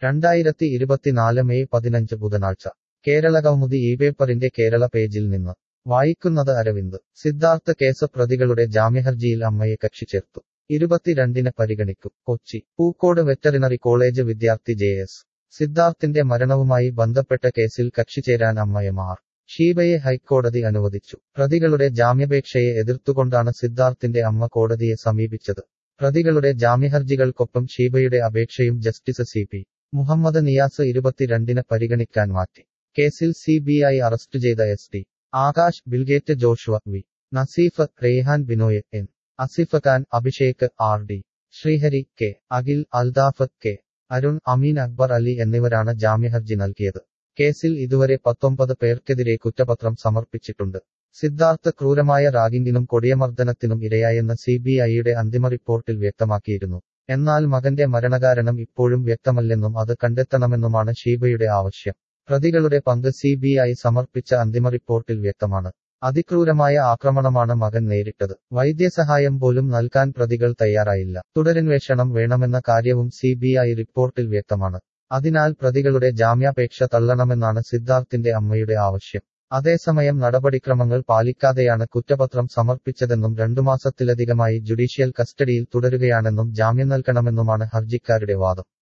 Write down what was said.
രണ്ടായിരത്തി ഇരുപത്തിനാല് മെയ് പതിനഞ്ച് ബുധനാഴ്ച കേരള കൗമുദി ഈ പേപ്പറിന്റെ കേരള പേജിൽ നിന്ന് വായിക്കുന്നത് അരവിന്ദ് സിദ്ധാർത്ഥ കേസ് പ്രതികളുടെ ജാമ്യഹർജിയിൽ അമ്മയെ കക്ഷി ചേർത്തു ഇരുപത്തിരണ്ടിന് പരിഗണിക്കും കൊച്ചി പൂക്കോട് വെറ്ററിനറി കോളേജ് വിദ്യാർത്ഥി ജെ എസ് സിദ്ധാർത്ഥിന്റെ മരണവുമായി ബന്ധപ്പെട്ട കേസിൽ കക്ഷി ചേരാൻ അമ്മയെ മാർ ഷീബയെ ഹൈക്കോടതി അനുവദിച്ചു പ്രതികളുടെ ജാമ്യപേക്ഷയെ എതിർത്തുകൊണ്ടാണ് സിദ്ധാർത്ഥിന്റെ അമ്മ കോടതിയെ സമീപിച്ചത് പ്രതികളുടെ ജാമ്യഹർജികൾക്കൊപ്പം ഷീബയുടെ അപേക്ഷയും justice C P Muhammad Niyas ഇരുപത്തിരണ്ടിന് പരിഗണിക്കാൻ മാറ്റി കേസിൽ സി ബി ഐ അറസ്റ്റ് ചെയ്ത S T Akash Bilgate Joshua V Naseef Raihan Binoy N Asif Khan Abhishek R D Sreehari K Akhil Aldaf K Arun Amin Akbar Ali എന്നിവരാണ് ജാമ്യഹർജി നൽകിയത് കേസിൽ ഇതുവരെ പത്തൊമ്പത് പേർക്കെതിരെ കുറ്റപത്രം സമർപ്പിച്ചിട്ടുണ്ട് സിദ്ധാർത്ഥ് ക്രൂരമായ റാഗിങ്ങിനും കൊടിയമർദ്ദനത്തിനും ഇരയായെന്ന് സി ബി ഐയുടെ അന്തിമ റിപ്പോർട്ടിൽ വ്യക്തമാക്കിയിരുന്നു എന്നാൽ മകന്റെ മരണകാരണം ഇപ്പോഴും വ്യക്തമല്ലെന്നും അത് കണ്ടെത്തണമെന്നുമാണ് ഷീബയുടെ ആവശ്യം പ്രതികളുടെ പങ്ക് സി ബി ഐ സമർപ്പിച്ച അന്തിമ റിപ്പോർട്ടിൽ വ്യക്തമാണ് അതിക്രൂരമായ ആക്രമണമാണ് മകൻ നേരിട്ടത് വൈദ്യസഹായം പോലും നൽകാൻ പ്രതികൾ തയ്യാറായില്ല തുടരന്വേഷണം വേണമെന്ന കാര്യവും സി ബി ഐ റിപ്പോർട്ടിൽ വ്യക്തമാണ് അതിനാൽ പ്രതികളുടെ ജാമ്യാപേക്ഷ തള്ളണമെന്നാണ് സിദ്ധാർത്ഥിന്റെ അമ്മയുടെ ആവശ്യം അതേസമയം നടപടിക്രമങ്ങൾ പാലിക്കാതെയാണ് കുറ്റപത്രം സമർപ്പിച്ചതെന്നും രണ്ടു മാസത്തിലധികമായി ജുഡീഷ്യൽ കസ്റ്റഡിയിൽ തുടരുകയാണെന്നും ജാമ്യം നൽകണമെന്നുമാണ് ഹർജിക്കാരുടെ വാദം